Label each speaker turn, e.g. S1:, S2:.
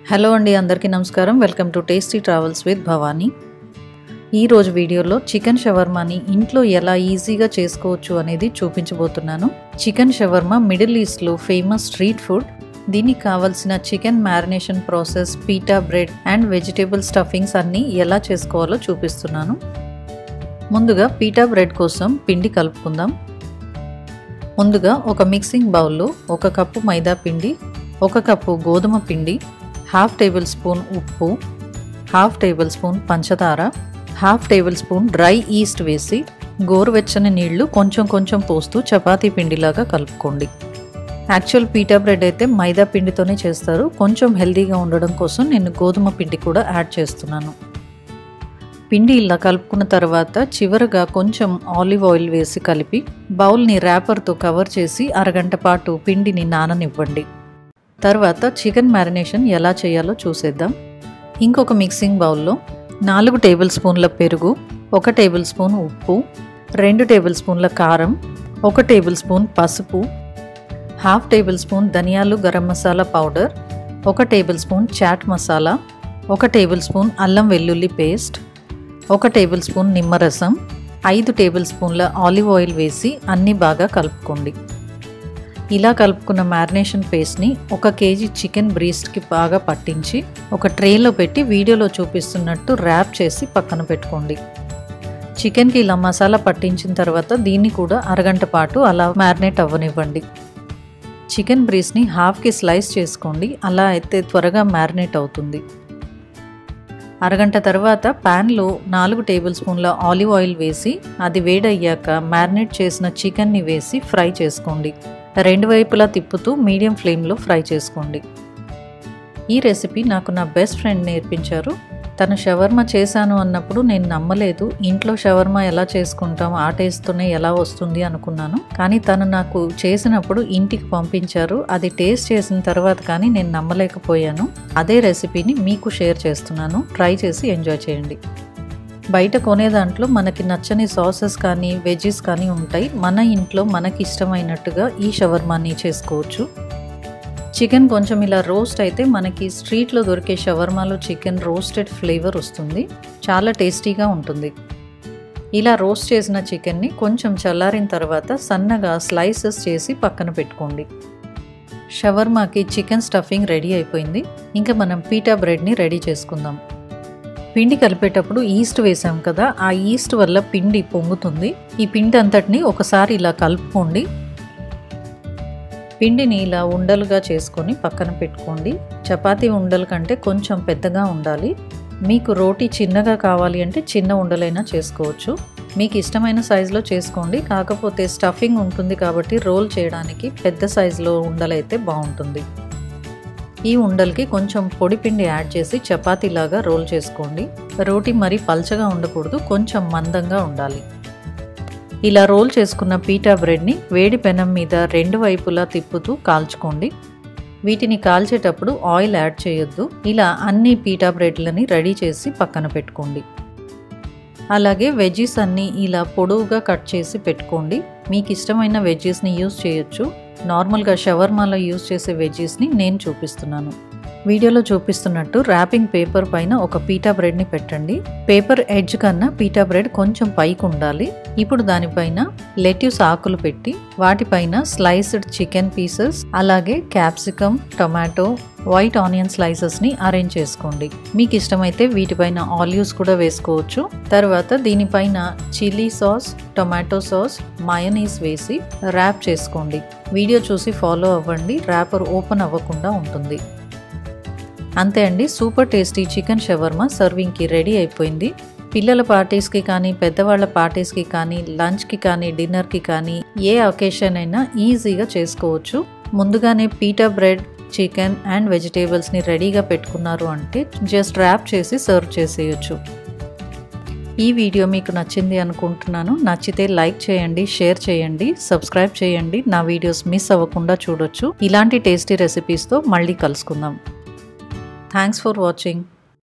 S1: hello అండి అందరికీ నమస్కారం welcome to tasty travels with Bhavani ఈరోజు వీడియోలో చికెన్ షవర్మాని ఇంట్లో ఎలా ఈజీగా చేసుకోవచ్చు అనేది చూపించబోతున్నాను చికెన్ షవర్మా మిడిల్ ఈస్ట్లో ఫేమస్ స్ట్రీట్ ఫుడ్ దీనికి కావాల్సిన chicken marination process pita bread and vegetable stuffings అన్నీ ఎలా చేసుకోవాలో చూపిస్తున్నాను ముందుగా పీటా బ్రెడ్ కోసం పిండి కలుపుకుందాం ముందుగా ఒక మిక్సింగ్ బౌల్లో ఒక కప్పు మైదా పిండి ఒక కప్పు గోధుమ పిండి హాఫ్ టేబుల్ స్పూన్ ఉప్పు హాఫ్ టేబుల్ స్పూన్ పంచదార half tablespoon dry yeast వేసి గోరువెచ్చని నీళ్లు కొంచెం కొంచెం పోస్తూ చపాతీ పిండిలాగా కలుపుకోండి యాక్చువల్ పీటా బ్రెడ్ అయితే మైదా పిండితోనే చేస్తారు కొంచెం హెల్దీగా ఉండడం కోసం నేను గోధుమ పిండి కూడా యాడ్ చేస్తున్నాను పిండి ఇలా కలుపుకున్న తర్వాత చివరగా కొంచెం ఆలివ్ ఆయిల్ వేసి కలిపి బౌల్ని ర్యాపర్తో కవర్ చేసి అరగంట పాటు పిండిని నాననివ్వండి తర్వాత చికెన్ మ్యారినేషన్ ఎలా చేయాలో చూసేద్దాం ఇంకొక మిక్సింగ్ బౌల్లో నాలుగు టేబుల్ స్పూన్ల పెరుగు ఒక టేబుల్ స్పూన్ ఉప్పు రెండు టేబుల్ స్పూన్ల కారం ఒక టేబుల్ స్పూన్ పసుపు హాఫ్ టేబుల్ స్పూన్ ధనియాలు గరం మసాలా పౌడర్ ఒక టేబుల్ స్పూన్ చాట్ మసాలా ఒక టేబుల్ స్పూన్ అల్లం వెల్లుల్లి పేస్ట్ ఒక టేబుల్ స్పూన్ నిమ్మరసం ఐదు టేబుల్ స్పూన్ల ఆలివ్ ఆయిల్ వేసి అన్నీ బాగా కలుపుకోండి ఇలా కలుపుకున్న మ్యారినేషన్ పేస్ట్ని ఒక కేజీ చికెన్ బ్రీస్ట్కి బాగా పట్టించి ఒక ట్రేలో పెట్టి వీడియోలో చూపిస్తున్నట్టు ర్యాప్ చేసి పక్కన పెట్టుకోండి చికెన్కి ఇలా మసాలా పట్టించిన తర్వాత దీన్ని కూడా అరగంట పాటు అలా మ్యారినేట్ అవ్వనివ్వండి చికెన్ బ్రీస్ని హాఫ్కి స్లైస్ చేసుకోండి అలా అయితే త్వరగా మ్యారినేట్ అవుతుంది అరగంట తర్వాత ప్యాన్లో నాలుగు టేబుల్ స్పూన్ల ఆలివ్ ఆయిల్ వేసి అది వేడయ్యాక మ్యారినేట్ చేసిన చికెన్ని వేసి ఫ్రై చేసుకోండి రెండు వైపులా తిప్పుతూ మీడియం ఫ్లేమ్లో ఫ్రై చేసుకోండి ఈ రెసిపీ నాకు నా బెస్ట్ ఫ్రెండ్ నేర్పించారు తను షవర్మా చేశాను అన్నప్పుడు నేను నమ్మలేదు ఇంట్లో షవర్మా ఎలా చేసుకుంటాం ఆ టేస్ట్తోనే ఎలా వస్తుంది అనుకున్నాను కానీ తను నాకు చేసినప్పుడు ఇంటికి పంపించారు అది టేస్ట్ చేసిన తర్వాత కానీ నేను నమ్మలేకపోయాను అదే రెసిపీని మీకు షేర్ చేస్తున్నాను ట్రై చేసి ఎంజాయ్ చేయండి బయట కొనే దాంట్లో మనకి నచ్చని సాసెస్ కానీ వెజ్జెస్ కానీ ఉంటాయి మన ఇంట్లో మనకి ఇష్టమైనట్టుగా ఈ షవర్మాని చేసుకోవచ్చు చికెన్ కొంచెం ఇలా రోస్ట్ అయితే మనకి స్ట్రీట్లో దొరికే షవర్మాలో చికెన్ రోస్టెడ్ ఫ్లేవర్ వస్తుంది చాలా టేస్టీగా ఉంటుంది ఇలా రోస్ట్ చేసిన చికెన్ని కొంచెం చల్లారిన తర్వాత సన్నగా స్లైసెస్ చేసి పక్కన పెట్టుకోండి షవర్మాకి చికెన్ స్టఫింగ్ రెడీ అయిపోయింది ఇంకా మనం పీటా బ్రెడ్ని రెడీ చేసుకుందాం పిండి కలిపేటప్పుడు ఈస్ట్ వేసాం కదా ఆ ఈస్ట్ వల్ల పిండి పొంగుతుంది ఈ పిండి అంతటిని ఒకసారి ఇలా కలుపుకోండి పిండిని ఇలా ఉండలుగా చేసుకొని పక్కన పెట్టుకోండి చపాతీ ఉండల కంటే కొంచెం పెద్దగా ఉండాలి మీకు రోటీ చిన్నగా కావాలి అంటే చిన్న ఉండలైనా చేసుకోవచ్చు మీకు ఇష్టమైన సైజులో చేసుకోండి కాకపోతే స్టఫింగ్ ఉంటుంది కాబట్టి రోల్ చేయడానికి పెద్ద సైజులో ఉండలైతే బాగుంటుంది ఈ ఉండలకి కొంచెం పొడి పిండి యాడ్ చేసి చపాతీలాగా రోల్ చేసుకోండి రోటీ మరీ పల్చగా ఉండకూడదు కొంచెం మందంగా ఉండాలి ఇలా రోల్ చేసుకున్న పీటా బ్రెడ్ని వేడి పెనం మీద రెండు వైపులా తిప్పుతూ కాల్చుకోండి వీటిని కాల్చేటప్పుడు ఆయిల్ యాడ్ చేయొద్దు ఇలా అన్ని పీటా బ్రెడ్లని రెడీ చేసి పక్కన పెట్టుకోండి అలాగే వెజ్జీస్ అన్నీ ఇలా పొడవుగా కట్ చేసి పెట్టుకోండి మీకు ఇష్టమైన వెజ్జీస్ని యూస్ చేయొచ్చు నార్మల్గా షవర్మాలో యూస్ చేసే వెజ్జీస్ని నేను చూపిస్తున్నాను వీడియోలో చూపిస్తున్నట్టు ర్యాపింగ్ పేపర్ పైన ఒక పీటా బ్రెడ్ని పెట్టండి పేపర్ ఎడ్జ్ కన్నా పీటా బ్రెడ్ కొంచెం పైకి ఉండాలి ఇప్పుడు దానిపైన లెట్యూస్ ఆకులు పెట్టి వాటిపైన స్లైస్డ్ చికెన్ పీసెస్ అలాగే క్యాప్సికమ్ టొమాటో వైట్ ఆనియన్ స్లైసెస్ని అరేంజ్ చేసుకోండి మీకు ఇష్టమైతే వీటిపైన ఆలివ్స్ కూడా వేసుకోవచ్చు తర్వాత దీనిపైన chilli sauce tomato sauce mayonnaise వేసి ర్యాప్ చేసుకోండి వీడియో చూసి ఫాలో అవ్వండి ర్యాపర్ ఓపెన్ అవ్వకుండా ఉంటుంది అంతే అండి సూపర్ టేస్టీ చికెన్ షవర్మా సర్వింగ్కి రెడీ అయిపోయింది పిల్లల పార్టీస్కి కానీ పెద్దవాళ్ళ పార్టీస్కి కానీ లంచ్కి కానీ డిన్నర్కి కానీ ఏ అకేషన్ అయినా ఈజీగా చేసుకోవచ్చు ముందుగానే పీటా బ్రెడ్ చికెన్ అండ్ వెజిటేబుల్స్ని రెడీగా పెట్టుకున్నారు అంటే జస్ట్ ర్యాప్ చేసి సర్వ్ చేసేయచ్చు ఈ వీడియో మీకు నచ్చింది అనుకుంటున్నాను నచ్చితే లైక్ చేయండి షేర్ చేయండి సబ్స్క్రైబ్ చేయండి నా వీడియోస్ మిస్ అవ్వకుండా చూడొచ్చు ఇలాంటి టేస్టీ రెసిపీస్తో మళ్ళీ కలుసుకుందాం థ్యాంక్స్ ఫర్ వాచింగ్